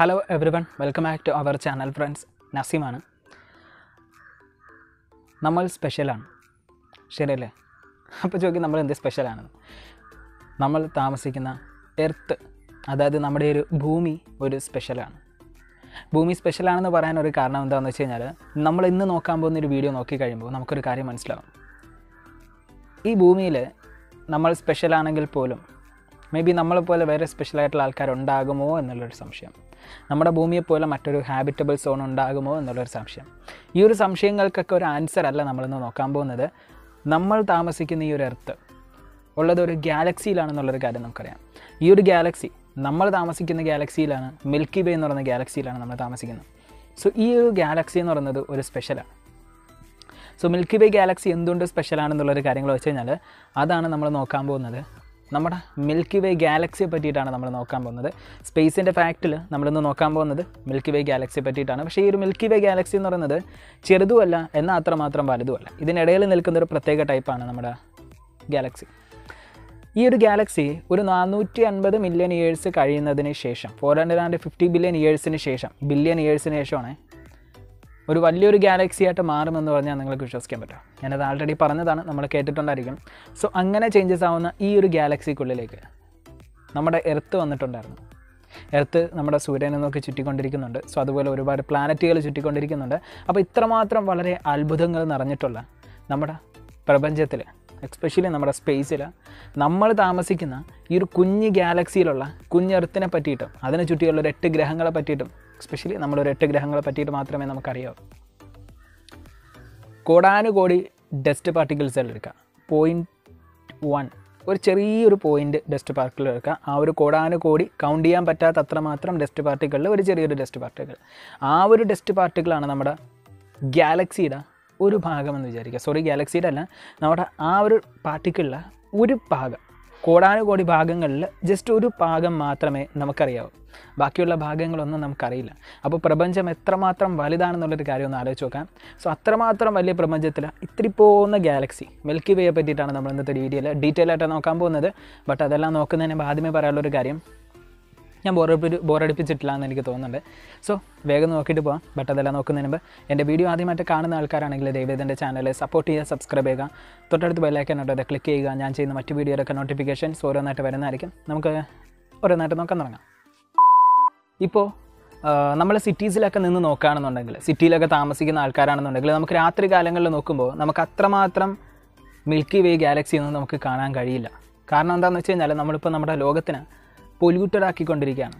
hello everyone welcome back to our channel friends നസീമാണ് നമ്മൾ സ്പെഷ്യലാണ് ശരിയല്ലേ അപ്പോൾ ചോദിക്കും നമ്മൾ എന്ത് സ്പെഷ്യലാണെന്ന് നമ്മൾ താമസിക്കുന്ന എർത്ത് അതായത് നമ്മുടെ ഒരു ഭൂമി ഒരു സ്പെഷ്യലാണ് ഭൂമി സ്പെഷ്യലാണെന്ന് പറയാൻ ഒരു കാരണം എന്താണെന്ന് വെച്ച് കഴിഞ്ഞാൽ നമ്മൾ ഇന്ന് നോക്കാൻ പോകുന്ന ഒരു വീഡിയോ നോക്കി കഴിയുമ്പോൾ നമുക്കൊരു കാര്യം മനസ്സിലാവും ഈ ഭൂമിയിൽ നമ്മൾ സ്പെഷ്യലാണെങ്കിൽ പോലും മേ ബി നമ്മളെപ്പോലെ വേറെ സ്പെഷ്യലായിട്ടുള്ള ആൾക്കാരുണ്ടാകുമോ എന്നുള്ളൊരു സംശയം നമ്മുടെ ഭൂമിയെപ്പോലെ മറ്റൊരു ഹാബിറ്റബിൾ സോൺ ഉണ്ടാകുമോ എന്നുള്ളൊരു സംശയം ഈ ഒരു സംശയങ്ങൾക്കൊക്കെ ഒരു ആൻസർ അല്ല നമ്മളിന്ന് നോക്കാൻ പോകുന്നത് നമ്മൾ താമസിക്കുന്ന ഈ ഒരു എർത്ത് ഉള്ളത് ഒരു ഗാലക്സിയിലാണെന്നുള്ളൊരു കാര്യം നമുക്കറിയാം ഈ ഒരു ഗാലക്സി നമ്മൾ താമസിക്കുന്ന ഗാലക്സിയിലാണ് മിൽക്കി വേ എന്ന് പറയുന്ന ഗാലക്സിയിലാണ് നമ്മൾ താമസിക്കുന്നത് സോ ഈ ഒരു ഗാലക്സി എന്ന് പറയുന്നത് ഒരു സ്പെഷ്യലാണ് സോ മിൽക്കി വേ ഗാലക്സി എന്തുകൊണ്ട് സ്പെഷ്യലാണെന്നുള്ളൊരു കാര്യങ്ങൾ വെച്ച് കഴിഞ്ഞാൽ അതാണ് നമ്മൾ നോക്കാൻ പോകുന്നത് നമ്മുടെ മിൽക്കി വേ ഗാലക്സിയെ പറ്റിയിട്ടാണ് നമ്മൾ നോക്കാൻ പോകുന്നത് സ്പേസിൻ്റെ ഫാക്റ്റിൽ നമ്മളിന്ന് നോക്കാൻ പോകുന്നത് മിൽക്കി വേ ഗാലക്സിയെ പറ്റിയിട്ടാണ് പക്ഷേ ഈ ഒരു മിൽക്കി വേ ഗാലക്സി എന്ന് പറയുന്നത് ചെറുതുമല്ല എന്നാൽ അത്രമാത്രം വലുതുമല്ല ഇതിനിടയിൽ നിൽക്കുന്ന ഒരു പ്രത്യേക ടൈപ്പാണ് നമ്മുടെ ഗാലക്സി ഈ ഒരു ഗാലക്സി ഒരു നാനൂറ്റി അൻപത് മില്യൺ ഇയേഴ്സ് കഴിയുന്നതിന് ശേഷം four hundred and fifty billion ഇയേഴ്സിന് ശേഷം ബില്യൺ ഇയേഴ്സിന് ശേഷമാണ് ഒരു വലിയൊരു ഗാലക്സി ആയിട്ട് മാറുമെന്ന് പറഞ്ഞാൽ നിങ്ങൾക്ക് വിശ്വസിക്കാൻ പറ്റും ഞാനത് ആൾറെഡി പറഞ്ഞതാണ് നമ്മൾ കേട്ടിട്ടുണ്ടായിരിക്കും സോ അങ്ങനെ ചേഞ്ചസ് ആവുന്ന ഈ ഒരു ഗാലക്സിക്കുള്ളിലേക്ക് നമ്മുടെ എർത്ത് വന്നിട്ടുണ്ടായിരുന്നു എർത്ത് നമ്മുടെ സൂര്യനെ നോക്കി ചുറ്റിക്കൊണ്ടിരിക്കുന്നുണ്ട് സോ അതുപോലെ ഒരുപാട് പ്ലാനറ്റുകൾ ചുറ്റിക്കൊണ്ടിരിക്കുന്നുണ്ട് അപ്പോൾ ഇത്രമാത്രം വളരെ അത്ഭുതങ്ങൾ നിറഞ്ഞിട്ടുള്ള നമ്മുടെ പ്രപഞ്ചത്തിൽ എക്സ്പെഷ്യലി നമ്മുടെ സ്പേസിൽ നമ്മൾ താമസിക്കുന്ന ഈ ഒരു കുഞ്ഞ് ഗാലക്സിയിലുള്ള കുഞ്ഞ് എർത്തിനെ പറ്റിയിട്ടും അതിനെ ചുറ്റിയുള്ള ഒരു എട്ട് ഗ്രഹങ്ങളെ പറ്റിയിട്ടും എസ്പെഷ്യലി നമ്മളൊരു എട്ട് ഗ്രഹങ്ങളെ പറ്റിയിട്ട് മാത്രമേ നമുക്കറിയാവൂ കോടാനുകോടി ഡസ്റ്റ് പാർട്ടിക്കിൾസ് എടുക്കുക പോയിൻറ്റ് വൺ ഒരു ചെറിയൊരു പോയിൻ്റ് ഡസ്റ്റ് പാർട്ടിക്കിൾ എടുക്കുക ആ ഒരു കോടാനുകോടി കൗണ്ട് ചെയ്യാൻ പറ്റാത്ത അത്രമാത്രം ഡസ്റ്റ് പാർട്ടിക്കിളിൽ ഒരു ചെറിയൊരു ഡസ്റ്റ് പാർട്ടിക്കിൾ ആ ഒരു ഡസ്റ്റ് പാർട്ടിക്കിളാണ് നമ്മുടെ ഗാലക്സിയുടെ ഒരു ഭാഗമെന്ന് വിചാരിക്കുക സോറി ഗാലക്സിയുടെ അല്ല നമ്മുടെ ആ ഒരു പാർട്ടിക്കിളിലെ ഒരു ഭാഗം കോടാനുകോടി ഭാഗങ്ങളിൽ ജസ്റ്റ് ഒരു ഭാഗം മാത്രമേ നമുക്കറിയാവൂ ബാക്കിയുള്ള ഭാഗങ്ങളൊന്നും നമുക്കറിയില്ല അപ്പോൾ പ്രപഞ്ചം എത്രമാത്രം വലുതാണെന്നുള്ളൊരു കാര്യം ഒന്ന് ആലോചിച്ച് നോക്കാം സോ അത്രമാത്രം വലിയ പ്രപഞ്ചത്തിൽ ഇത്തിരി പോകുന്ന ഗാലക്സി മിൽക്കി വേയെ പറ്റിയിട്ടാണ് നമ്മൾ ഇന്നത്തെ വീഡിയോയിൽ ഡീറ്റെയിൽ ആയിട്ട് നോക്കാൻ പോകുന്നത് ബട്ട് അതെല്ലാം നോക്കുന്നതിന് മുമ്പ് ആദ്യമേ പറയാനുള്ളൊരു കാര്യം ഞാൻ ബോറടിപ്പി ബോറടിപ്പിച്ചിട്ടില്ല എന്ന് എനിക്ക് തോന്നുന്നുണ്ട് സോ വേഗം നോക്കിയിട്ട് പോകാം ബട്ട് അതെല്ലാം നോക്കുന്നതിന് മുമ്പ് എൻ്റെ വീഡിയോ ആദ്യമായിട്ട് കാണുന്ന ആൾക്കാരാണെങ്കിൽ ദയവേദ എൻ്റെ ചാനൽ സപ്പോർട്ട് ചെയ്യുക സബ്സ്ക്രൈബ് ചെയ്യുക തൊട്ടടുത്ത് ബെല്ലൈക്കൻ ഉണ്ട് അത് ക്ലിക്ക് ചെയ്യുക ഞാൻ ചെയ്യുന്ന മറ്റ് വീഡിയോയിലൊക്കെ നോട്ടിഫിക്കേഷൻസ് ഓരോന്നായിട്ട് വരുന്നതായിരിക്കും നമുക്ക് ഓരോന്നായിട്ട് നോക്കാൻ തുടങ്ങാം ഇപ്പോൾ നമ്മൾ സിറ്റീസിലൊക്കെ നിന്ന് നോക്കുകയാണെന്നുണ്ടെങ്കിൽ സിറ്റിയിലൊക്കെ താമസിക്കുന്ന ആൾക്കാരാണെന്നുണ്ടെങ്കിൽ നമുക്ക് രാത്രി കാലങ്ങളിൽ നോക്കുമ്പോൾ നമുക്ക് അത്രമാത്രം മിൽക്കി വേ ഗാലക്സി ഒന്നും നമുക്ക് കാണാൻ കഴിയില്ല കാരണം എന്താണെന്ന് വെച്ച് കഴിഞ്ഞാൽ നമ്മളിപ്പോൾ നമ്മുടെ ലോകത്തിന് പൊല്യൂട്ടഡ് ആക്കിക്കൊണ്ടിരിക്കുകയാണ്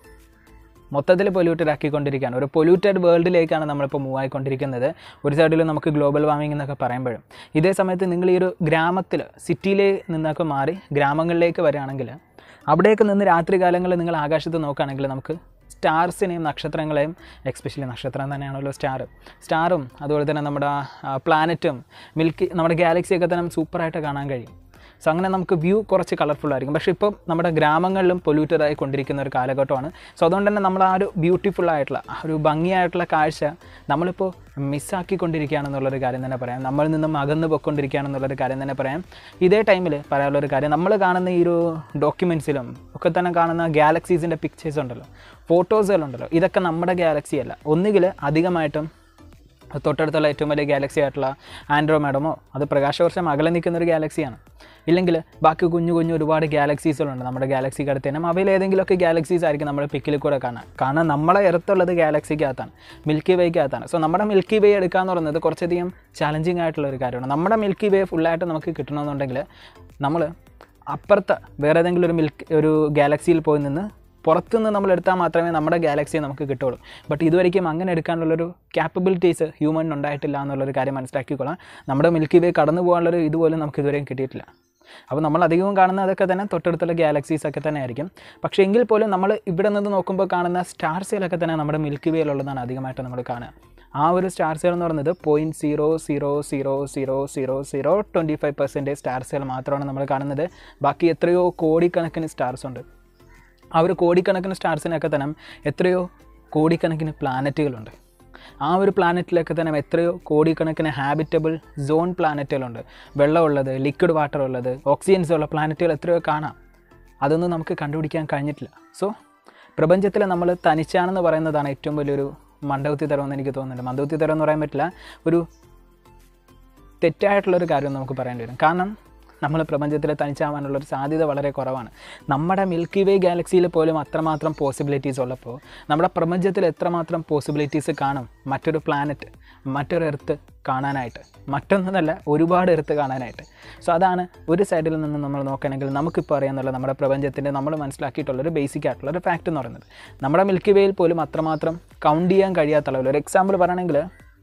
മൊത്തത്തിൽ പൊല്യൂട്ടഡ് ആക്കിക്കൊണ്ടിരിക്കുകയാണ് ഒരു പൊല്യൂട്ടഡ് വേൾഡിലേക്കാണ് നമ്മളിപ്പോൾ മൂവ് ആയിക്കൊണ്ടിരിക്കുന്നത് ഒരു സൈഡിൽ നമുക്ക് ഗ്ലോബൽ വാർമിംഗ് എന്നൊക്കെ പറയുമ്പോഴും ഇതേ സമയത്ത് നിങ്ങൾ ഈ ഒരു ഗ്രാമത്തിൽ സിറ്റിയിലെ നിന്നൊക്കെ മാറി ഗ്രാമങ്ങളിലേക്ക് വരികയാണെങ്കിൽ അവിടെയൊക്കെ നിന്ന് രാത്രി കാലങ്ങളിൽ നിങ്ങൾ ആകാശത്ത് നോക്കുകയാണെങ്കിൽ നമുക്ക് സ്റ്റാർസിനെയും നക്ഷത്രങ്ങളെയും എക്സ്പെഷ്യലി നക്ഷത്രം തന്നെയാണല്ലോ സ്റ്റാർ സ്റ്റാറും അതുപോലെ തന്നെ നമ്മുടെ പ്ലാനറ്റും മിൽക്കി നമ്മുടെ ഗാലക്സിയൊക്കെ തന്നെ സൂപ്പറായിട്ട് കാണാൻ കഴിയും സോ അങ്ങനെ നമുക്ക് വ്യൂ കുറച്ച് കളർഫുൾ ആയിരിക്കും പക്ഷേ ഇപ്പം നമ്മുടെ ഗ്രാമങ്ങളിലും പൊല്യൂട്ടഡ് ആയി കൊണ്ടിരിക്കുന്ന ഒരു കാലഘട്ടമാണ് സോ അതുകൊണ്ട് തന്നെ നമ്മൾ ആ ഒരു ബ്യൂട്ടിഫുൾ ആയിട്ടുള്ള ആ ഒരു ഭംഗിയായിട്ടുള്ള കാഴ്ച നമ്മളിപ്പോൾ മിസ്സാക്കിക്കൊണ്ടിരിക്കുകയാണെന്നുള്ളൊരു കാര്യം തന്നെ പറയാം നമ്മളിൽ നിന്നും അകന്നു പോയിക്കൊണ്ടിരിക്കുകയാണെന്നുള്ളൊരു കാര്യം തന്നെ പറയാം ഇതേ ടൈമിൽ പറയാനുള്ളൊരു കാര്യം നമ്മൾ കാണുന്ന ഈ ഒരു ഡോക്യുമെൻറ്റ്സിലും ഒക്കെ തന്നെ കാണുന്ന ഗാലക്സീസിൻ്റെ പിക്ചേഴ്സ് ഉണ്ടല്ലോ ഫോട്ടോസുകളുണ്ടല്ലോ ഇതൊക്കെ നമ്മുടെ ഗാലക്സി അല്ല ഒന്നുകിൽ അധികമായിട്ടും തൊട്ടടുത്തുള്ള ഏറ്റവും വലിയ ഗാലക്സി ആയിട്ടുള്ള ആൻഡ്രോമാഡമോ അത് പ്രകാശവർഷം അകലെ നിൽക്കുന്ന ഒരു ഗാലക്സിയാണ് ഇല്ലെങ്കിൽ ബാക്കി കുഞ്ഞു കുഞ്ഞു ഒരുപാട് ഗാലക്സീസുകളുണ്ട് നമ്മുടെ ഗാലക്സിക്ക് അടുത്ത് തന്നെ അവയിൽ ഏതെങ്കിലുമൊക്കെ ഗാലക്സീസ് ആയിരിക്കും നമ്മൾ പിക്കിൽ കൂടെ കാണാൻ കാരണം നമ്മളെ ഇറത്തുള്ളത് ഗാലക്സിക്കകത്താണ് മിൽക്കി വേക്കകത്താണ് സോ നമ്മുടെ മിൽക്കി വേ എടുക്കുക എന്ന് പറയുന്നത് കുറച്ചധികം ചാലഞ്ചിങ് ആയിട്ടുള്ള ഒരു കാര്യമാണ് നമ്മുടെ മിൽക്കി വേ ഫുള്ളായിട്ട് നമുക്ക് കിട്ടണമെന്നുണ്ടെങ്കിൽ നമ്മൾ അപ്പുറത്ത് വേറെ ഏതെങ്കിലും ഒരു മിൽക്ക് ഒരു ഗാലക്സിയിൽ പോയി നിന്ന് പുറത്തുനിന്ന് നമ്മൾ എടുത്താൽ മാത്രമേ നമ്മുടെ ഗാലക്സിയെ നമുക്ക് കിട്ടുള്ളൂ ബട്ട് ഇതുവരെയ്ക്കും അങ്ങനെ എടുക്കാനുള്ളൊരു ക്യാപ്പബിലിറ്റീസ് ഹ്യൂമൻ ഉണ്ടായിട്ടില്ല എന്നുള്ളൊരു കാര്യം മനസ്സിലാക്കിക്കൊള്ളാം നമ്മുടെ മിൽക്കി വേ കടന്നു പോകാനുള്ളൊരു ഇതുപോലും നമുക്ക് ഇതുവരെയും കിട്ടിയിട്ടില്ല അപ്പോൾ നമ്മൾ അധികവും കാണുന്ന അതൊക്കെ തന്നെ തൊട്ടടുത്തുള്ള ഗാലക്സീസ് ഒക്കെ തന്നെ ആയിരിക്കും പക്ഷേ എങ്കിൽ പോലും നമ്മൾ ഇവിടെ നിന്ന് നോക്കുമ്പോൾ കാണുന്ന സ്റ്റാർസിലൊക്കെ തന്നെ നമ്മുടെ മിൽക്കി വേയിലുള്ളതാണ് അധികമായിട്ട് നമ്മൾ കാണുക ആ ഒരു സ്റ്റാർസുകൾ എന്ന് പറയുന്നത് point zero zero zero zero zero zero twenty five percentage സ്റ്റാർസുകൾ മാത്രമാണ് നമ്മൾ കാണുന്നത് ബാക്കി എത്രയോ കോടിക്കണക്കിന് സ്റ്റാർസ് ഉണ്ട് ആ ഒരു കോടിക്കണക്കിന് സ്റ്റാർസിനൊക്കെ തന്നെ എത്രയോ കോടിക്കണക്കിന് പ്ലാനറ്റുകളുണ്ട് ആ ഒരു പ്ലാനറ്റിലൊക്കെ തന്നെ എത്രയോ കോടിക്കണക്കിന് ഹാബിറ്റബിൾ സോൺ പ്ലാനറ്റുകളുണ്ട് വെള്ളമുള്ളത് ലിക്വിഡ് വാട്ടർ ഉള്ളത് ഓക്സിജൻസ് ഉള്ള പ്ലാനറ്റുകൾ എത്രയോ കാണാം അതൊന്നും നമുക്ക് കണ്ടുപിടിക്കാൻ കഴിഞ്ഞിട്ടില്ല സോ പ്രപഞ്ചത്തിൽ നമ്മൾ തനിച്ചാണെന്ന് പറയുന്നതാണ് ഏറ്റവും വലിയൊരു മണ്ടകുത്തി തരമെന്ന് എനിക്ക് തോന്നുന്നുണ്ട് മന്ദകുത്തി തരം എന്ന് പറയാൻ പറ്റില്ല ഒരു തെറ്റായിട്ടുള്ളൊരു കാര്യം നമുക്ക് പറയേണ്ടി വരും കാരണം നമ്മൾ പ്രപഞ്ചത്തിൽ തനിച്ചാവാനുള്ളൊരു സാധ്യത വളരെ കുറവാണ് നമ്മുടെ മിൽക്കി വേ ഗാലക്സിയിൽ പോലും അത്രമാത്രം പോസിബിലിറ്റീസ് ഉള്ളപ്പോൾ നമ്മുടെ പ്രപഞ്ചത്തിൽ എത്രമാത്രം പോസിബിലിറ്റീസ് കാണും മറ്റൊരു പ്ലാനറ്റ് മറ്റൊരു എർത്ത് കാണാനായിട്ട് മറ്റൊന്നല്ല ഒരുപാട് എർത്ത് കാണാനായിട്ട് സോ അതാണ് ഒരു സൈഡിൽ നിന്ന് നമ്മൾ നോക്കുകയാണെങ്കിൽ നമുക്കിപ്പോൾ അറിയാന്നുള്ള നമ്മുടെ പ്രപഞ്ചത്തിൻ്റെ നമ്മൾ മനസ്സിലാക്കിയിട്ടുള്ളൊരു ബേസിക് ആയിട്ടുള്ളൊരു ഫാക്റ്റ് എന്ന് പറയുന്നത് നമ്മുടെ മിൽക്കി വേയിൽ പോലും അത്രമാത്രം കൗണ്ട് ചെയ്യാൻ കഴിയാത്ത അളവിൽ ഒരു എക്സാമ്പിൾ പറയുകയാണെങ്കിൽ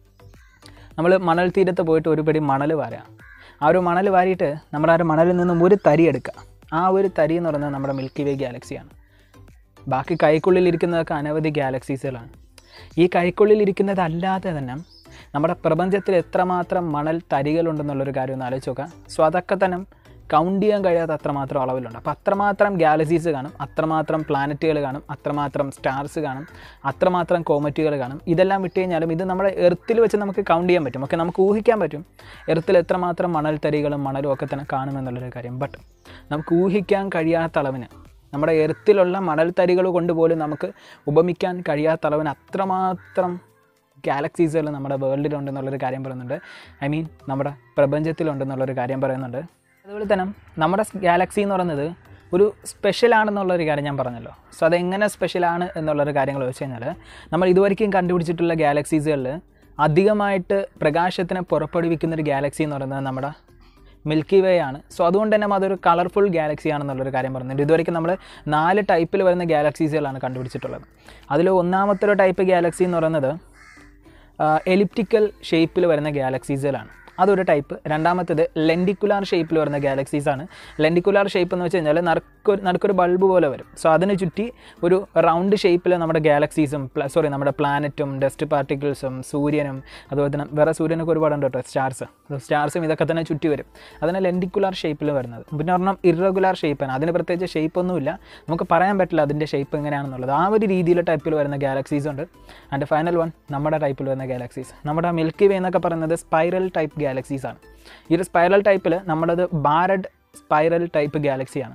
നമ്മൾ മണൽ തീരത്ത് പോയിട്ട് ഒരു പടി മണൽ വാരാം ആ ഒരു മണൽ വാരിയിട്ട് നമ്മൾ ആ ഒരു മണലിൽ നിന്നും ഒരു തരി എടുക്കുക ആ ഒരു തരി എന്ന് പറയുന്നത് നമ്മുടെ മിൽക്കി വേ ഗാലക്സിയാണ് ബാക്കി കൈക്കുള്ളിൽ ഇരിക്കുന്നതൊക്കെ അനവധി ഗാലക്സീസുകളാണ് ഈ കൈക്കുള്ളിൽ ഇരിക്കുന്നത് അല്ലാതെ തന്നെ നമ്മുടെ പ്രപഞ്ചത്തിൽ എത്രമാത്രം മണൽ തരികളുണ്ടെന്നുള്ളൊരു കാര്യം ഒന്ന് ആലോചിച്ച് നോക്കുക സോ അതൊക്കെ തന്നെ കൗണ്ട് ചെയ്യാൻ കഴിയാത്ത അത്രമാത്രം അളവിലുണ്ട് അപ്പോൾ അത്രമാത്രം ഗാലക്സീസ് കാണും അത്രമാത്രം പ്ലാനറ്റുകൾ കാണും അത്രമാത്രം സ്റ്റാർസ് കാണും അത്രമാത്രം കോമറ്റുകൾ കാണും ഇതെല്ലാം വിട്ട് കഴിഞ്ഞാലും ഇത് നമ്മുടെ എർത്തിൽ വെച്ച് നമുക്ക് കൗണ്ട് ചെയ്യാൻ പറ്റും ഒക്കെ നമുക്ക് ഊഹിക്കാൻ പറ്റും എർത്തിൽ എത്രമാത്രം മണൽ തരികളും മണലും ഒക്കെ തന്നെ കാണുമെന്നുള്ളൊരു കാര്യം ബട്ട് നമുക്ക് ഊഹിക്കാൻ കഴിയാത്ത അളവിന് നമ്മുടെ എർത്തിലുള്ള മണൽ തരികൾ കൊണ്ട് പോലും നമുക്ക് ഉപമിക്കാൻ കഴിയാത്ത അളവിന് അത്രമാത്രം ഗാലക്സീസുകൾ നമ്മുടെ വേൾഡിലുണ്ടെന്നുള്ളൊരു കാര്യം പറയുന്നുണ്ട് ഐ മീൻ നമ്മുടെ പ്രപഞ്ചത്തിലുണ്ടെന്നുള്ളൊരു കാര്യം പറയുന്നുണ്ട് അതുപോലെ തന്നെ നമ്മുടെ ഗാലക്സി എന്ന് പറയുന്നത് ഒരു സ്പെഷ്യലാണെന്നുള്ളൊരു കാര്യം ഞാൻ പറഞ്ഞല്ലോ സോ അതെങ്ങനെ സ്പെഷ്യലാണ് എന്നുള്ളൊരു കാര്യങ്ങൾ വെച്ച് കഴിഞ്ഞാൽ നമ്മൾ ഇതുവരെയും കണ്ടുപിടിച്ചിട്ടുള്ള ഗാലക്സീസുകളിൽ അധികമായിട്ട് പ്രകാശത്തിനെ പുറപ്പെടുവിക്കുന്ന ഒരു ഗാലക്സി എന്ന് പറയുന്നത് നമ്മുടെ മിൽക്കി വേ ആണ് സോ അതുകൊണ്ട് തന്നെ അതൊരു കളർഫുൾ ഗാലക്സി ആണെന്നുള്ളൊരു കാര്യം പറയുന്നുണ്ട് ഇതുവരെയ്ക്കും നമ്മൾ നാല് ടൈപ്പിൽ വരുന്ന ഗാലക്സീസുകളാണ് കണ്ടുപിടിച്ചിട്ടുള്ളത് അതിൽ ഒന്നാമത്തെ ഒരു ടൈപ്പ് ഗാലക്സി എന്ന് പറയുന്നത് എലിപ്റ്റിക്കൽ ഷേപ്പിൽ വരുന്ന ഗാലക്സീസുകളാണ് അതൊരു ടൈപ്പ് രണ്ടാമത്തേത് ലെൻഡിക്കുലാർ ഷേപ്പിൽ വരുന്ന ഗാലക്സീസ് ആണ് ലെൻഡിക്കുലാർ ഷേപ്പ് എന്ന് വെച്ച് കഴിഞ്ഞാൽ നറുക്കൊരു നറുക്കൊരു ബൾബ് പോലെ വരും സോ അതിന് ചുറ്റി ഒരു റൗണ്ട് ഷേപ്പിൽ നമ്മുടെ ഗാലക്സീസും സോറി നമ്മുടെ പ്ലാനറ്റും ഡസ്റ്റ് പാർട്ടിക്കിൾസും സൂര്യനും അതുപോലെ തന്നെ വേറെ സൂര്യനൊക്കെ ഒരുപാടുണ്ട് കേട്ടോ സ്റ്റാർസ് സ്റ്റാർസും ഇതൊക്കെ തന്നെ ചുറ്റി വരും അതിന് ലെൻഡിക്കുലാർ ഷേപ്പിൽ വരുന്നത് പിന്നെ ഒരെണ്ണം ഇറഗുലാർ ഷേപ്പാണ് അതിന് പ്രത്യേകിച്ച് ഷേപ്പ് ഒന്നുമില്ല നമുക്ക് പറയാൻ പറ്റില്ല അതിൻ്റെ ഷേപ്പ് എങ്ങനെയാണെന്നുള്ളത് ആ ഒരു രീതിയിൽ ടൈപ്പിൽ വരുന്ന ഗാലക്സീസ് ഉണ്ട് ആൻഡ് ഫൈനൽ വൺ നമ്മുടെ ടൈപ്പിൽ വരുന്ന ഗാലക്സീസ് നമ്മുടെ മിൽക്കി വേ എന്നൊക്കെ പറയുന്നത് സ്പൈറൽ ടൈപ്പ് ഗാലക്സീസ് ആണ് ഈ ഒരു സ്പൈറൽ ടൈപ്പിൽ നമ്മുടേത് ബാരഡ് സ്പൈറൽ ടൈപ്പ് ഗാലക്സിയാണ്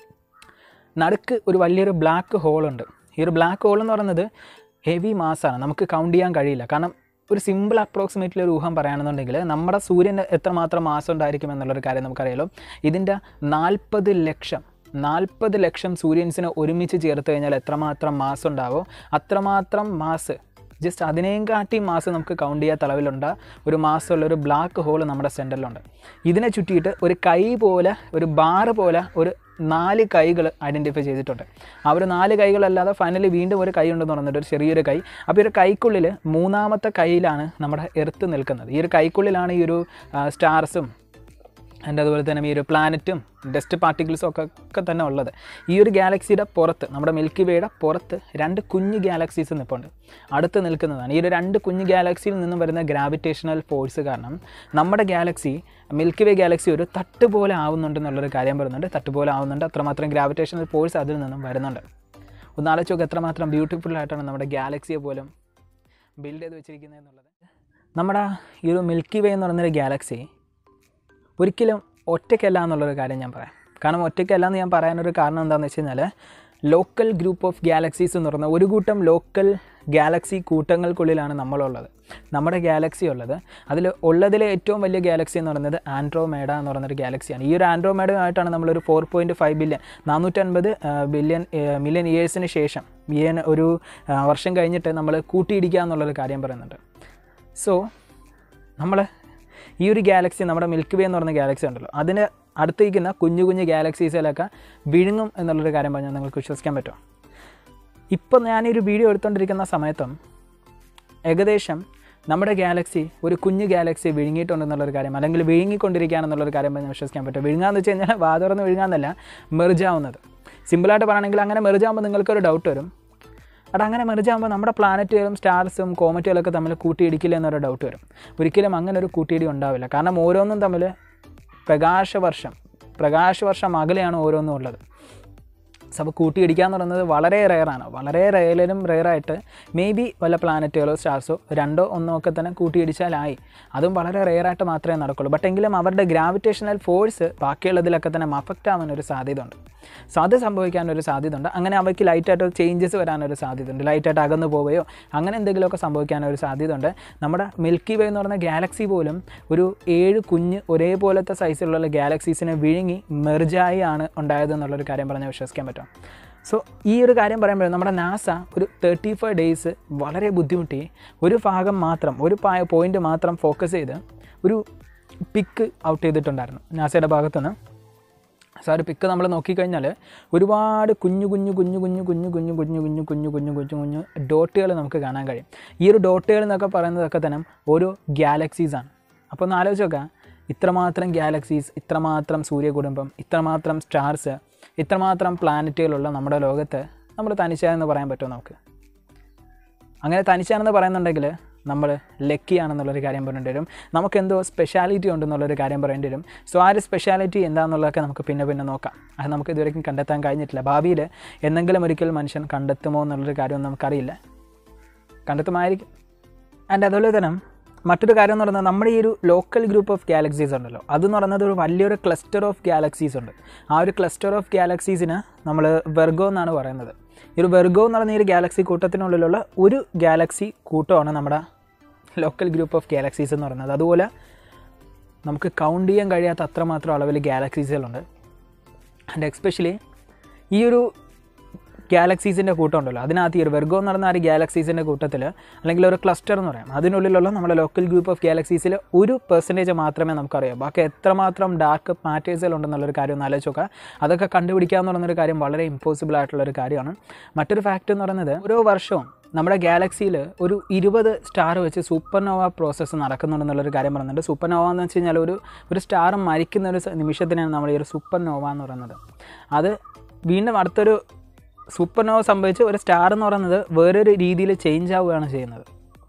നടുക്ക് ഒരു വലിയൊരു ബ്ലാക്ക് ഹോൾ ഉണ്ട് ഈ ഒരു ബ്ലാക്ക് ഹോൾ എന്ന് പറയുന്നത് ഹെവി മാസാണ് നമുക്ക് കൗണ്ട് ചെയ്യാൻ കഴിയില്ല കാരണം ഒരു സിമ്പിൾ അപ്രോക്സിമേറ്റ്ലി ഒരു ഊഹം പറയുകയാണെന്നുണ്ടെങ്കിൽ നമ്മുടെ സൂര്യന് എത്രമാത്രം മാസം ഉണ്ടായിരിക്കും എന്നുള്ളൊരു കാര്യം നമുക്കറിയാലോ ഇതിൻ്റെ നാൽപ്പത് ലക്ഷം നാൽപ്പത് ലക്ഷം സൂര്യൻസിനെ ഒരുമിച്ച് ചേർത്ത് കഴിഞ്ഞാൽ എത്രമാത്രം മാസം ഉണ്ടാവോ അത്രമാത്രം മാസ് ജസ്റ്റ് അതിനെയും കാട്ടി മാസം നമുക്ക് കൗണ്ട് ചെയ്യാത്ത അളവിലുണ്ട് ഒരു മാസമുള്ള ഒരു ബ്ലാക്ക് ഹോൾ നമ്മുടെ സെൻറ്ററിലുണ്ട് ഇതിനെ ചുറ്റിയിട്ട് ഒരു കൈ പോലെ ഒരു ബാറ് പോലെ ഒരു നാല് കൈകൾ ഐഡൻറ്റിഫൈ ചെയ്തിട്ടുണ്ട് ആ ഒരു നാല് കൈകളല്ലാതെ ഫൈനലി വീണ്ടും ഒരു കൈ ഉണ്ടെന്ന് പറഞ്ഞിട്ട് ഒരു ചെറിയൊരു കൈ അപ്പോൾ ഈ ഒരു കൈക്കുള്ളിൽ മൂന്നാമത്തെ കൈയിലാണ് നമ്മുടെ എർത്ത് നിൽക്കുന്നത് ഈ ഒരു കൈക്കുള്ളിലാണ് ഈ ഒരു സ്റ്റാർസും ആൻഡ് അതുപോലെ തന്നെ ഈ ഒരു പ്ലാനറ്റും ഡസ്റ്റ് പാർട്ടിക്കിൾസും ഒക്കെ ഒക്കെ തന്നെ ഉള്ളത് ഈ ഒരു ഗാലക്സിയുടെ പുറത്ത് നമ്മുടെ മിൽക്കി വേയുടെ പുറത്ത് രണ്ട് കുഞ്ഞു ഗാലക്സീസ് നിൽപ്പുണ്ട് അടുത്ത് നിൽക്കുന്നതാണ് ഈ ഒരു രണ്ട് കുഞ്ഞു ഗാലക്സിയിൽ നിന്നും വരുന്ന ഗ്രാവിറ്റേഷണൽ ഫോഴ്സ് കാരണം നമ്മുടെ ഗാലക്സി മിൽക്കി വേ ഗാലക്സി ഒരു തട്ട് പോലെ ആവുന്നുണ്ടെന്നുള്ളൊരു കാര്യം പറയുന്നുണ്ട് തട്ട് പോലെ ആവുന്നുണ്ട് അത്രമാത്രം ഗ്രാവിറ്റേഷണൽ ഫോഴ്സ് അതിൽ നിന്നും വരുന്നുണ്ട് ഒന്ന് ആലോചിച്ച് നോക്കുക എത്രമാത്രം ബ്യൂട്ടിഫുൾ ആയിട്ടാണ് നമ്മുടെ ഗാലക്സിയെ പോലും ബിൽഡ് ചെയ്ത് വെച്ചിരിക്കുന്നത് എന്നുള്ളത് നമ്മുടെ ഈ ഒരു മിൽക്കി വേ എന്ന് പറയുന്നൊരു ഗാലക്സി ഒരിക്കലും ഒറ്റയ്ക്കല്ല എന്നുള്ളൊരു കാര്യം ഞാൻ പറയാം കാരണം ഒറ്റയ്ക്കല്ല എന്ന് ഞാൻ പറയാനൊരു കാരണം എന്താണെന്ന് വെച്ച് കഴിഞ്ഞാൽ ലോക്കൽ ഗ്രൂപ്പ് ഓഫ് ഗാലക്സീസ് എന്ന് പറയുന്ന ഒരു കൂട്ടം ലോക്കൽ ഗാലക്സി കൂട്ടങ്ങൾക്കുള്ളിലാണ് നമ്മളുള്ളത് നമ്മുടെ ഗാലക്സി ഉള്ളത് അതിൽ ഉള്ളതിലെ ഏറ്റവും വലിയ ഗാലക്സി എന്ന് പറയുന്നത് ആൻഡ്രോമേഡ എന്ന് പറയുന്നൊരു ഗാലക്സിയാണ് ഈ ഒരു ആൻഡ്രോമേഡയുമായിട്ടാണ് നമ്മളൊരു ഫോർ പോയിൻറ്റ് ഫൈവ് ബില്യൺ നാനൂറ്റൻപത് ബില്യൺ മില്യൺ ഇയേഴ്സിന് ശേഷം മില്യൺ ഒരു ആ, വർഷം കഴിഞ്ഞിട്ട് നമ്മൾ കൂട്ടിയിടിക്കുക എന്നുള്ളൊരു കാര്യം പറയുന്നുണ്ട് സോ നമ്മൾ ഈ ഒരു ഗാലക്സി നമ്മുടെ മിൽക്ക് വേ എന്ന് പറയുന്ന ഗാലക്സി ഉണ്ടല്ലോ അതിന് അടുത്തിരിക്കുന്ന കുഞ്ഞു കുഞ്ഞു ഗാലക്സീസിലൊക്കെ വിഴുങ്ങും എന്നുള്ളൊരു കാര്യം പറഞ്ഞാൽ നിങ്ങൾക്ക് വിശ്വസിക്കാൻ പറ്റുമോ ഇപ്പം ഞാനൊരു വീഡിയോ എടുത്തുകൊണ്ടിരിക്കുന്ന സമയത്തും ഏകദേശം നമ്മുടെ ഗാലക്സി ഒരു കുഞ്ഞു ഗാലക്സി വിഴുങ്ങിയിട്ടുണ്ടെന്നുള്ളൊരു കാര്യം അല്ലെങ്കിൽ വിഴുങ്ങിക്കൊണ്ടിരിക്കുകയാണെന്നുള്ളൊരു കാര്യം പറഞ്ഞാൽ വിശ്വസിക്കാൻ പറ്റും വിഴുങ്ങാന്ന് വെച്ച് കഴിഞ്ഞാൽ വാതുറന്ന് വിഴുങ്ങാന്നല്ല മെർജാവുന്നത് സിമ്പിളായിട്ട് പറയുകയാണെങ്കിൽ അങ്ങനെ മെർജാകുമ്പോൾ നിങ്ങൾക്കൊരു ഡൗട്ട് വരും അത് അങ്ങനെ മെർജാകുമ്പോൾ നമ്മുടെ പ്ലാനറ്റുകളും സ്റ്റാർസും കോമറ്റുകളൊക്കെ തമ്മിൽ കൂട്ടിയിടിക്കില്ല എന്നൊരു ഡൗട്ട് വരും ഒരിക്കലും അങ്ങനെ ഒരു കൂട്ടിയിടി ഉണ്ടാവില്ല കാരണം ഓരോന്നും തമ്മിൽ പ്രകാശവർഷം പ്രകാശവർഷം അകലെയാണ് ഓരോന്നും ഉള്ളത് സോ അപ്പോൾ കൂട്ടിയിടിക്കുക എന്ന് പറയുന്നത് വളരെ റെയറാണ് വളരെ റെയറിലും റെയറായിട്ട് മേ ബി വല്ല പ്ലാനറ്റുകളോ സ്റ്റാർസോ രണ്ടോ ഒന്നോ ഒക്കെ തന്നെ കൂട്ടിയിടിച്ചാലായി അതും വളരെ റെയറായിട്ട് മാത്രമേ നടക്കുള്ളൂ ബട്ട് എങ്കിലും അവരുടെ ഗ്രാവിറ്റേഷണൽ ഫോഴ്സ് ബാക്കിയുള്ളതിലൊക്കെ തന്നെ അഫക്റ്റ് ആവാനൊരു സാധ്യത ഉണ്ട് സോ അത് സംഭവിക്കാനൊരു സാധ്യത ഉണ്ട് അങ്ങനെ അവയ്ക്ക് ലൈറ്റായിട്ട് ചേഞ്ചസ് വരാനൊരു സാധ്യത ഉണ്ട് ലൈറ്റായിട്ട് അകന്നു പോവുകയോ അങ്ങനെ എന്തെങ്കിലുമൊക്കെ സംഭവിക്കാനൊരു സാധ്യത ഉണ്ട് നമ്മുടെ മിൽക്കി വേ എന്ന് പറയുന്ന ഗാലക്സി പോലും ഒരു ഏഴ് കുഞ്ഞ് ഒരേപോലത്തെ സൈസിലുള്ള ഗാലക്സീസിനെ വിഴുങ്ങി മെർജായി ആണ് ഉണ്ടായത് എന്നുള്ളൊരു കാര്യം പറഞ്ഞാൽ വിശ്വസിക്കാൻ പറ്റും സോ ഈ ഒരു കാര്യം പറയുമ്പോൾ നമ്മുടെ നാസ ഒരു തേർട്ടി ഫൈവ് ഡേയ്സ് വളരെ ബുദ്ധിമുട്ടി ഒരു ഭാഗം മാത്രം ഒരു പോയിന്റ് മാത്രം ഫോക്കസ് ചെയ്ത് ഒരു പിക്ക് ഔട്ട് ചെയ്തിട്ടുണ്ടായിരുന്നു നാസയുടെ ഭാഗത്തുനിന്ന് സോ ആ ഒരു പിക്ക് നമ്മൾ നോക്കിക്കഴിഞ്ഞാൽ ഒരുപാട് കുഞ്ഞു കുഞ്ഞു കുഞ്ഞു കുഞ്ഞു കുഞ്ഞു കുഞ്ഞു കുഞ്ഞു കുഞ്ഞു കുഞ്ഞു കുഞ്ഞു കുഞ്ഞു കുഞ്ഞു ഡോട്ടുകൾ നമുക്ക് കാണാൻ കഴിയും ഈ ഒരു ഡോട്ടുകൾ എന്നൊക്കെ പറയുന്നതൊക്കെ തന്നെ ഓരോ ഗാലക്സീസാണ് അപ്പോൾ ഒന്ന് ആലോചിച്ച് നോക്കാം ഇത്രമാത്രം ഗാലക്സീസ് ഇത്രമാത്രം സൂര്യകുടുംബം ഇത്രമാത്രം സ്റ്റാർസ് ഇത്രമാത്രം പ്ലാനറ്റുകളുള്ള നമ്മുടെ ലോകത്ത് നമ്മൾ തനിച്ചാണെന്ന് പറയാൻ പറ്റുമോ നമുക്ക് അങ്ങനെ തനിച്ചാണെന്ന് പറയുന്നുണ്ടെങ്കിൽ നമ്മൾ ലക്കിയാണെന്നുള്ളൊരു കാര്യം പറയേണ്ടി വരും നമുക്കെന്തോ സ്പെഷ്യാലിറ്റി ഉണ്ടെന്നുള്ളൊരു കാര്യം പറയേണ്ടി വരും സോ ആ ഒരു സ്പെഷ്യാലിറ്റി എന്താണെന്നുള്ളതൊക്കെ നമുക്ക് പിന്നെ പിന്നെ നോക്കാം അത് നമുക്ക് ഇതുവരെയും കണ്ടെത്താൻ കഴിഞ്ഞിട്ടില്ല ഭാവിയിൽ എന്തെങ്കിലും ഒരിക്കൽ മനുഷ്യൻ കണ്ടെത്തുമോ എന്നുള്ളൊരു കാര്യം നമുക്കറിയില്ല കണ്ടെത്തുമായിരിക്കും ആൻഡ് അതുപോലെ തന്നെ മറ്റൊരു കാര്യം എന്ന് പറയുന്നത് നമ്മുടെ ഈ ഒരു ലോക്കൽ ഗ്രൂപ്പ് ഓഫ് ഗാലക്സീസ് ഉണ്ടല്ലോ അതെന്ന് പറയുന്നത് ഒരു വലിയൊരു ക്ലസ്റ്റർ ഓഫ് ഗാലക്സീസ് ഉണ്ട് ആ ഒരു ക്ലസ്റ്റർ ഓഫ് ഗാലക്സീസിന് നമ്മൾ വെർഗോ എന്നാണ് പറയുന്നത് ഈ ഒരു വെർഗോ എന്ന് പറയുന്ന ഈ ഒരു ഗാലക്സി കൂട്ടത്തിനുള്ളിലുള്ള ഒരു ഗാലക്സി കൂട്ടമാണ് നമ്മുടെ ലോക്കൽ ഗ്രൂപ്പ് ഓഫ് ഗാലക്സീസ് എന്ന് പറയുന്നത് അതുപോലെ നമുക്ക് കൗണ്ട് ചെയ്യാൻ കഴിയാത്ത അത്രമാത്രം അളവിൽ ഗാലക്സീസുകളുണ്ട് ആൻഡ് എക്സ്പെഷ്യലി ഈ ഒരു ഗാലക്സീസിൻ്റെ കൂട്ടം ഉണ്ടല്ലോ അതിനകത്ത് ഈ ഒരു വെർഗോ എന്ന് പറയുന്ന ആ ഒരു ഗാലക്സീസിൻ്റെ കൂട്ടത്തിൽ അല്ലെങ്കിൽ ഒരു ക്ലസ്റ്റർ എന്ന് പറയാം അതിനുള്ളിലുള്ള നമ്മുടെ ലോക്കൽ ഗ്രൂപ്പ് ഓഫ് ഗാലക്സീസിൽ ഒരു പെർസെൻറ്റേജ് മാത്രമേ നമുക്കറിയാം ബാക്കി എത്രമാത്രം ഡാർക്ക് മാറ്റേഴ്സുകൾ ഉണ്ടെന്നുള്ളൊരു കാര്യം ഒന്ന് ആലോചിച്ച് നോക്കുക അതൊക്കെ കണ്ടുപിടിക്കുക എന്ന് പറയുന്നൊരു കാര്യം വളരെ ഇമ്പോസിബിൾ ആയിട്ടുള്ളൊരു കാര്യമാണ് മറ്റൊരു ഫാക്റ്റ് എന്ന് പറയുന്നത് ഓരോ വർഷവും നമ്മുടെ ഗാലക്സിയിൽ ഒരു ഇരുപത് സ്റ്റാർ വെച്ച് സൂപ്പർനോവ പ്രോസസ്സ് നടക്കുന്നുണ്ടെന്നുള്ളൊരു കാര്യം പറയുന്നുണ്ട് സൂപ്പർനോവ എന്ന് വെച്ച് കഴിഞ്ഞാൽ ഒരു ഒരു സ്റ്റാർ മരിക്കുന്ന ഒരു നിമിഷത്തിനാണ് നമ്മൾ ഈ ഒരു സൂപ്പർനോവ എന്ന് പറയുന്നത് അത് വീണ്ടും അടുത്തൊരു സൂപ്പർനോവ സംഭവിച്ച് ഒരു സ്റ്റാർ എന്ന് പറയുന്നത് വേറൊരു രീതിയിൽ ചേഞ്ച് ആവുകയാണ് ചെയ്യുന്നത്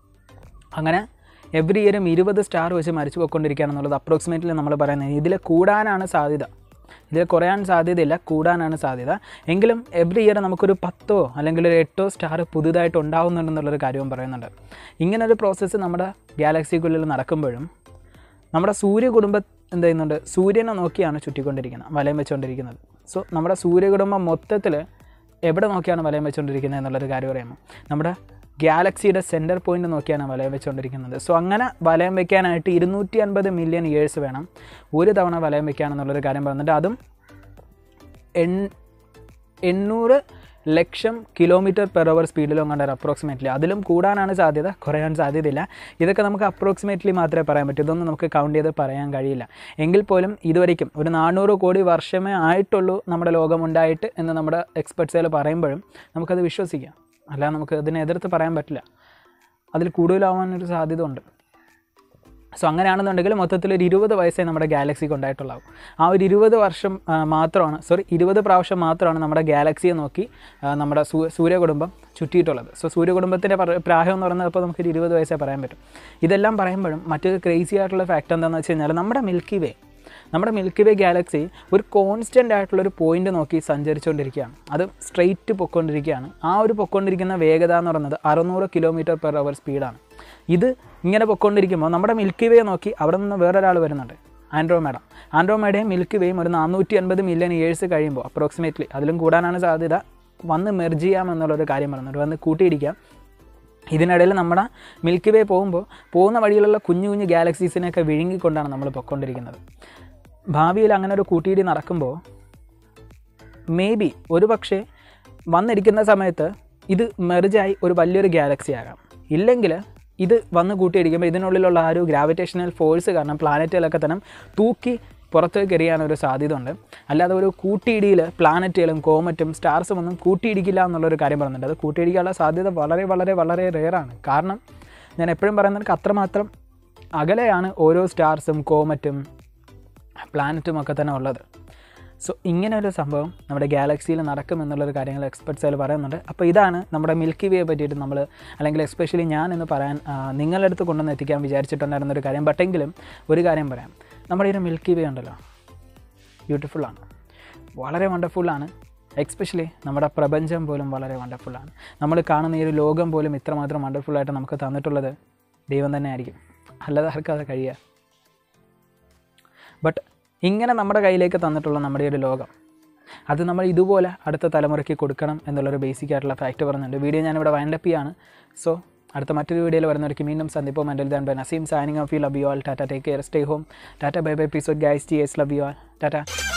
അങ്ങനെ എവറി ഇയറും ഇരുപത് സ്റ്റാർ വെച്ച് മരിച്ചു പോയിക്കൊണ്ടിരിക്കുകയാണെന്നുള്ളത് അപ്രോക്സിമേറ്റ്ലി നമ്മൾ പറയുന്നത് ഇതിൽ കൂടാനാണ് സാധ്യത ഇതിൽ കുറയാൻ സാധ്യതയില്ല കൂടാനാണ് സാധ്യത എങ്കിലും എവറി ഇയർ നമുക്കൊരു പത്തോ അല്ലെങ്കിൽ ഒരു എട്ടോ സ്റ്റാർ പുതുതായിട്ട് ഉണ്ടാവുന്നുണ്ടെന്നുള്ളൊരു കാര്യവും പറയുന്നുണ്ട് ഇങ്ങനൊരു പ്രോസസ്സ് നമ്മുടെ ഗാലക്സിക്കുള്ളിൽ നടക്കുമ്പോഴും നമ്മുടെ സൂര്യകുടുംബം എന്ത് ചെയ്യുന്നുണ്ട് സൂര്യനെ നോക്കിയാണ് ചുറ്റിക്കൊണ്ടിരിക്കുന്നത് വലയം വെച്ചുകൊണ്ടിരിക്കുന്നത് സോ നമ്മുടെ സൂര്യകുടുംബം മൊത്തത്തിൽ എവിടെ നോക്കിയാണ് വലയം വെച്ചുകൊണ്ടിരിക്കുന്നത് എന്നുള്ളൊരു കാര്യം അറിയാമോ നമ്മുടെ ഗാലക്സിയുടെ സെൻറ്റർ പോയിന്റ് നോക്കിയാണ് വലയം വെച്ചുകൊണ്ടിരിക്കുന്നത് സോ അങ്ങനെ വലയം വെക്കാനായിട്ട് ഇരുന്നൂറ്റി അൻപത് മില്യൺ ഇയേഴ്സ് വേണം ഒരു തവണ വലയം വെക്കാനെന്നുള്ളൊരു കാര്യം പറഞ്ഞിട്ട് അതും എൺ എണ്ണൂറ് ലക്ഷം കിലോമീറ്റർ പെർ അവർ സ്പീഡിലും കണ്ടാൽ അപ്രോക്സിമേറ്റ്ലി അതിലും കൂടാനാണ് സാധ്യത കുറയാൻ സാധ്യതയില്ല ഇതൊക്കെ നമുക്ക് അപ്രോക്സിമേറ്റ്ലി മാത്രമേ പറയാൻ പറ്റൂ ഇതൊന്നും നമുക്ക് കൗണ്ട് ചെയ്ത് പറയാൻ കഴിയില്ല എങ്കിൽ പോലും ഇതുവരെയ്ക്കും ഒരു നാനൂറ് കോടി വർഷമേ ആയിട്ടുള്ളൂ നമ്മുടെ ലോകമുണ്ടായിട്ട് എന്ന് നമ്മുടെ എക്സ്പെർട്സുകൾ പറയുമ്പോഴും നമുക്കത് വിശ്വസിക്കാം അല്ലാതെ നമുക്ക് അതിനെ എതിർത്ത് പറയാൻ പറ്റില്ല അതിൽ കൂടുതലാവാനൊരു സാധ്യത ഉണ്ട് സോ അങ്ങനെയാണെന്നുണ്ടെങ്കിൽ മൊത്തത്തിൽ ഒരു ഇരുപത് വയസ്സേ നമ്മുടെ ഗാലക്സിക്ക് ഉണ്ടായിട്ടുള്ളാവും ആ ഒരു ഇരുപത് വർഷം ആ, മാത്രമാണ് സോറി ഇരുപത് പ്രാവശ്യം മാത്രമാണ് നമ്മുടെ ഗാലക്സിയെ നോക്കി ആ, നമ്മുടെ സൂ സൂര്യകുടുംബം ചുറ്റിയിട്ടുള്ളത് സോ സൂര്യകുടുംബത്തിൻ്റെ പറ- പ്രായം എന്ന് പറയുന്നത് അപ്പോൾ നമുക്കൊരു ഇരുപത് വയസ്സേ പറയാൻ പറ്റും ഇതെല്ലാം പറയുമ്പോഴും മറ്റൊരു ക്രേസി ആയിട്ടുള്ള ഫാക്റ്റ് എന്താണെന്ന് വെച്ച് കഴിഞ്ഞാൽ നമ്മുടെ മിൽക്കി വേ നമ്മുടെ മിൽക്കി വേ ഗാലക്സി ഒരു കോൺസ്റ്റൻ്റ് ആയിട്ടുള്ള ഒരു പോയിന്റ് നോക്കി സഞ്ചരിച്ചുകൊണ്ടിരിക്കുകയാണ് അത് സ്ട്രെയിറ്റ് പൊയ്ക്കൊണ്ടിരിക്കുകയാണ് ആ ഒരു പൊയ്ക്കൊണ്ടിരിക്കുന്ന വേഗത എന്ന് പറയുന്നത് അറുന്നൂറ് കിലോമീറ്റർ പെർ അവർ സ്പീഡാണ് ഇത് ഇങ്ങനെ പൊയ്ക്കൊണ്ടിരിക്കുമ്പോൾ നമ്മുടെ മിൽക്കി വേ നോക്കി അവിടെ നിന്ന് വേറൊരാൾ വരുന്നുണ്ട് ആൻഡ്രോമേഡ ആൻഡ്രോമേഡയും മിൽക്കി വേയും ഒരു നാനൂറ്റി അൻപത് മില്യൺ ഇയേഴ്സ് കഴിയുമ്പോൾ അപ്രോക്സിമേറ്റ്ലി അതിലും കൂടാനാണ് സാധ്യത വന്ന് മെർജ് ചെയ്യാമെന്നുള്ളൊരു കാര്യം പറയുന്നുണ്ട് വന്ന് കൂട്ടിയിടിക്കാം ഇതിനിടയിൽ നമ്മുടെ മിൽക്കി വേ പോകുമ്പോൾ പോകുന്ന വഴിയിലുള്ള കുഞ്ഞു കുഞ്ഞു ഗാലക്സീസിനെയൊക്കെ വിഴുങ്ങിക്കൊണ്ടാണ് നമ്മൾ പൊയ്ക്കൊണ്ടിരിക്കുന്നത് ഭാവിയിൽ അങ്ങനെ ഒരു കൂട്ടിയിടി നടക്കുമ്പോൾ മേ ബി ഒരു പക്ഷേ വന്നിരിക്കുന്ന സമയത്ത് ഇത് മെർജായി ഒരു വലിയൊരു ഗാലക്സി ആകാം ഇല്ലെങ്കിൽ ഇത് വന്ന് കൂട്ടിയിടിക്കുമ്പോൾ ഇതിനുള്ളിലുള്ള ആ ഒരു ഗ്രാവിറ്റേഷണൽ ഫോഴ്സ് കാരണം പ്ലാനറ്റുകളൊക്കെ തന്നെ തൂക്കി പുറത്തേക്ക് എറിയാനൊരു സാധ്യത ഉണ്ട് അല്ലാതെ ഒരു കൂട്ടിയിടിയിൽ പ്ലാനറ്റുകളും കോമറ്റും സ്റ്റാർസും ഒന്നും കൂട്ടിയിടിക്കില്ല എന്നുള്ളൊരു കാര്യം പറയുന്നുണ്ട് അത് കൂട്ടിയിടിക്കാനുള്ള സാധ്യത വളരെ വളരെ വളരെ റെയറാണ് കാരണം ഞാൻ എപ്പോഴും പറയുന്നത് അത്രമാത്രം അകലെയാണ് ഓരോ സ്റ്റാർസും കോമറ്റും പ്ലാനറ്റും ഒക്കെ തന്നെ ഉള്ളത് സോ ഇങ്ങനെ ഒരു സംഭവം നമ്മുടെ ഗാലക്സിയിൽ നടക്കും എന്നുള്ളൊരു കാര്യങ്ങൾ എക്സ്പെർട്സുകൾ പറയുന്നുണ്ട് അപ്പോൾ ഇതാണ് നമ്മുടെ മിൽക്കി വേയെ പറ്റിയിട്ട് നമ്മൾ അല്ലെങ്കിൽ എസ്പെഷ്യലി ഞാൻ എന്ന് പറയാൻ ആ, നിങ്ങളുടെ അടുത്ത് കൊണ്ടുവന്ന് എത്തിക്കാൻ വിചാരിച്ചിട്ടുണ്ടായിരുന്ന ഒരു കാര്യം ബട്ടെങ്കിലും ഒരു കാര്യം പറയാം നമ്മുടെ ഈ ഒരു മിൽക്കി വേ ഉണ്ടല്ലോ ബ്യൂട്ടിഫുള്ളാണ് വളരെ വണ്ടർഫുള്ളാണ് എക്സ്പെഷ്യലി നമ്മുടെ പ്രപഞ്ചം പോലും വളരെ വണ്ടർഫുള്ളാണ് നമ്മൾ കാണുന്ന ഈ ഒരു ലോകം പോലും ഇത്രമാത്രം വണ്ടർഫുള്ളായിട്ട് നമുക്ക് തന്നിട്ടുള്ളത് ദൈവം തന്നെ ആയിരിക്കും അല്ലാതെ ആർക്കും അത് കഴിയുക ബട്ട് ഇങ്ങനെ നമ്മുടെ കയ്യിലേക്ക് തന്നിട്ടുള്ള നമ്മുടെ ഈ ഒരു ലോകം അത് നമ്മൾ ഇതുപോലെ അടുത്ത തലമുറയ്ക്ക് കൊടുക്കണം എന്നുള്ളൊരു ബേസിക് ആയിട്ടുള്ള ഫാക്ട് പറയുന്നുണ്ട് വീഡിയോ ഞാനിവിടെ വൈൻഡപ്പ് ചെയ്യാണ് സോ അടുത്ത മറ്റൊരു വീഡിയോയിൽ വരുന്നവർക്ക് വീണ്ടും സന്ദിപ്പോ മെൻ്റൽ ദാൻ bye Naseem signing off you love you all tata take care stay home tata bye bye episode guys T S love you all Tata